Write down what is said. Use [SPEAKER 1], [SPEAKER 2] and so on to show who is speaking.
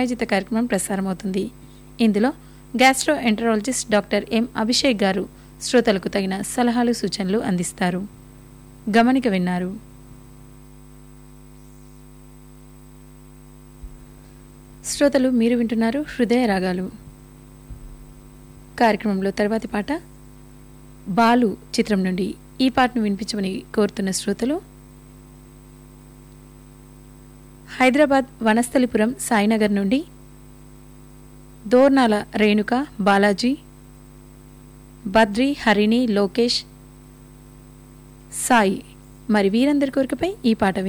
[SPEAKER 1] ప్రాయోజిత కార్యక్రమం ప్రసారమవుతుంది ఇందులో gastroenterologist doctor M Abhishek గారు శ్రోతలకు తగిన సలహాలు సూచనలు అందిస్తారు గమనిక విన్నారు శ్రోతలు మీరు వింటున్నారు హృదయ రాగాలు కార్యక్రమంలో తర్వాతి పాట బాలు చిత్రం నుండి ఈ పాటను వినిపించమని కోరుతున్న శ్రోతలు హైదరాబాద్ వనస్థలిపురం సాయినగర్ నుండి దోర్నాల రేణుక బాలాజీ బద్రి హరిణి లోకేష్ సాయి మరి వీరందరి కోరికపై ఈ పాట విందాం